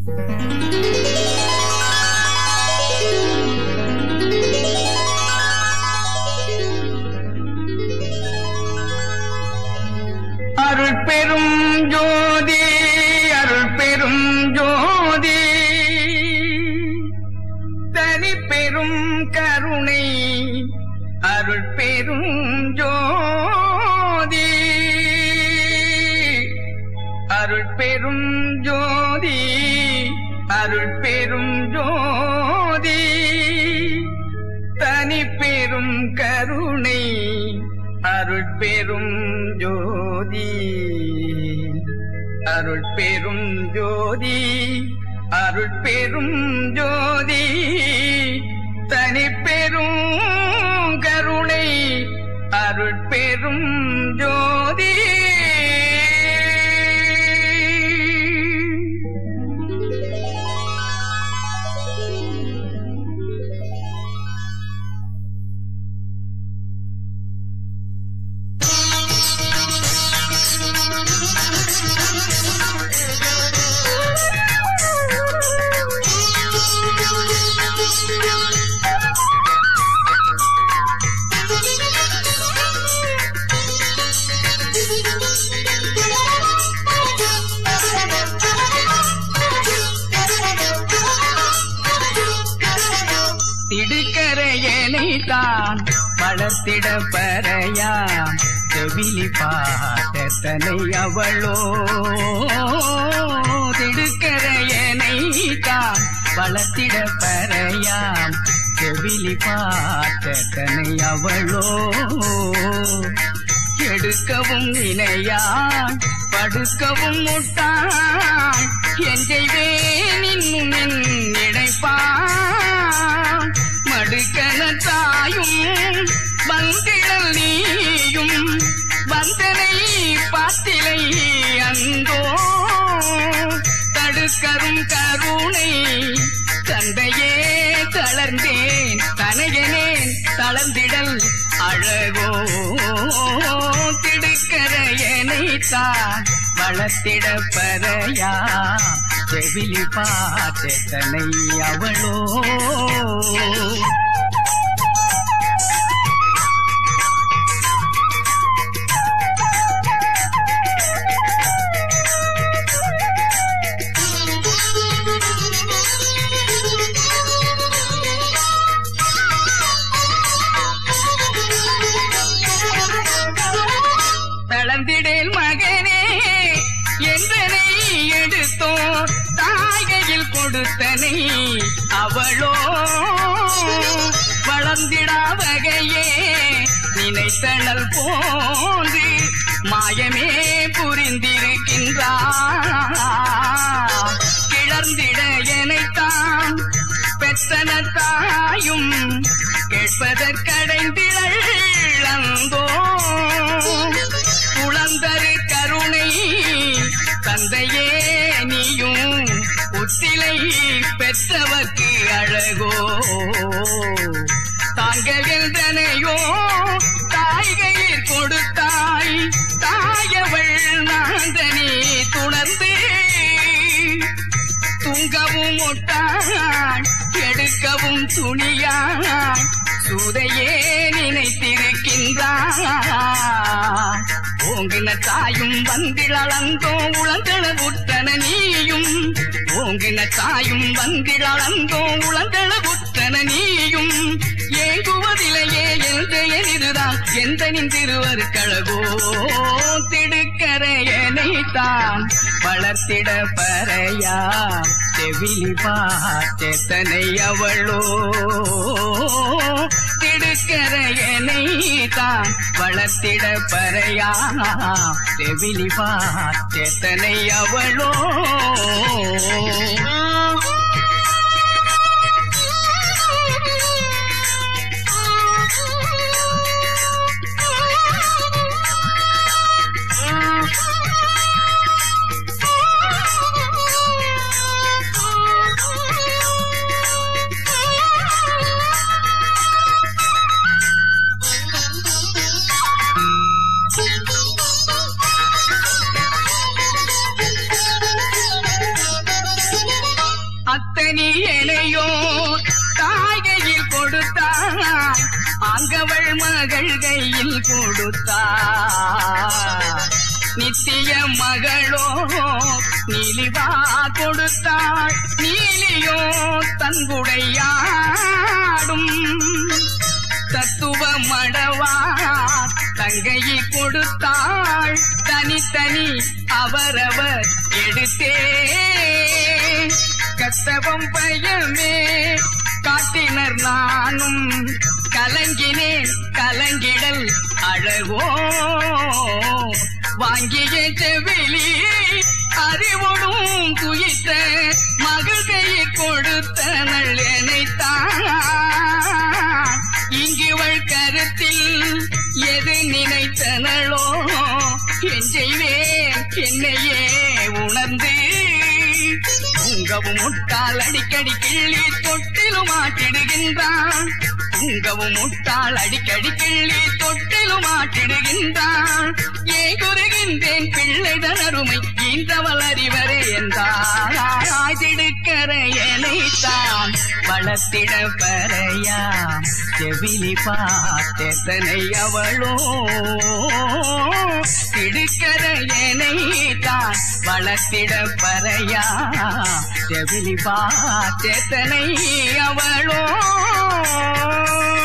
அருள் பெரும் ஜோதி அருள் பெரும் ஜோதி தனி பெரும் கருணை அருள் பெரும் ஜோதி அருள் பெரும் ஜோதி அருள் பெரும் ஜோதி தனி பெரும் கருணை அருள் பெரும் ஜோதி அருள் பெரும் ஜோதி அருள் பெரும் ஜோதி தனி பெரும் கருணை அருள் பெரும் ஜோதி திடுக்கரையனை தான் வளர்த்திட பறையாம் செவிலி பார்த்தனை அவளோ திடுக்கரையனை தான் வளர்த்திட பறையாம் செவிலி பார்த்தனை அவளோ எடுக்கவும் நினையாய் படுக்கவும் முட்டாய் என் செய்வேன் இன்னும் என் நினைப்பான் மடுக்கன தாயும் வந்திடல் நீயும் வந்தனை பாத்திலை அந்தோ தடுக்கரும் கருணை தந்தையே தளர்ந்தேன் தனையனேன் தளர்ந்திடல் அழகோ திடுக்கரையனை தான் வளர்த்திட பறையா செவிலி பார்த்தனை அவளோ தளர்ந்திடேல் மகனே என்றனை எடுத்தோ தாய்கையில் கொடுத்தனை அவளோ வளர்ந்திடா வகையே நினைத்தனல் போன்று மாயமே புரிந்திருக்கின்றார் கிளர்ந்திட எனைத்தான் பெற்றன தாயும் கேட்பதற்கடைந்திழல் அந்தோ குளந்தரு கருணை தந்தையே நீயும் உத்திலை பெற்றவர்க்கு அழகோ தாங்கவென்றனையோ தாய்கையில் கொடுத்தாய் தாயவள் நாந்தனே துணர்ந்து தூங்கவும் ஒட்டாய் எடுக்கவும் துணியாய் சூதையே நினைத்திருக்கின்றாய் ஓங்கின தாயும் வந்திழந்தோ உளந்தள உற்றன நீயும் ஓங்கின தாயும் வந்திழந்தோ உளந்தள உற்றன நீயும் ஏங்குவதிலேயே என் இதுதான் எந்த நின் திருவருக்கழகோ திடுக்கரையனை தான் வளர்த்திட பறையா செவிலி பார்த்தனை அவளோ திடுக்கரையனை தான் வளர்த்திட பறையா செவிலி பார்த்தனை அவளோ Thank you. தனித்தனி எனையோ தாய்கையில் கொடுத்தார் அங்கவள் மகள் கையில் கொடுத்தார் நித்திய மகளோ நீலிவா கொடுத்தாள் நீலியோ தங்குடையாடும் தத்துவ மடவா தங்கையை கொடுத்தாள் தனித்தனி அவரவர் எடுத்தே கத்தவம் பயமே காட்டினர் நானும் கலங்கினேன் கலங்கிடல் அழகோ வாங்கிய செவிலி அறிவோடும் துயித்த மகள் கையை கொடுத்த நினைத்தான் இங்குவள் கருத்தில் எது நினைத்தனளோ என் செய்வேன் என்னையே உணர்ந்து உங்கவும் முட்டால் அடிக்கடி கிள்ளி தொட்டிலும் ஆட்டிடுகின்றான் உங்கவும் முட்டால் அடிக்கடி கிள்ளி தொட்டிலும் ஆட்டிடுகின்றான் ஏன் குறுகின்றேன் பிள்ளைதன் அருமை ஈன்றவள் அறிவரே என்றாய் திடுக்கரையனைத்தான் வளர்த்திட பறையாம் செவிலி பார்த்தனை அவளோ திடுக்கரையனைத்தான் வளர்த்திட பறையா செவிலி பார்த்தனை அவளோ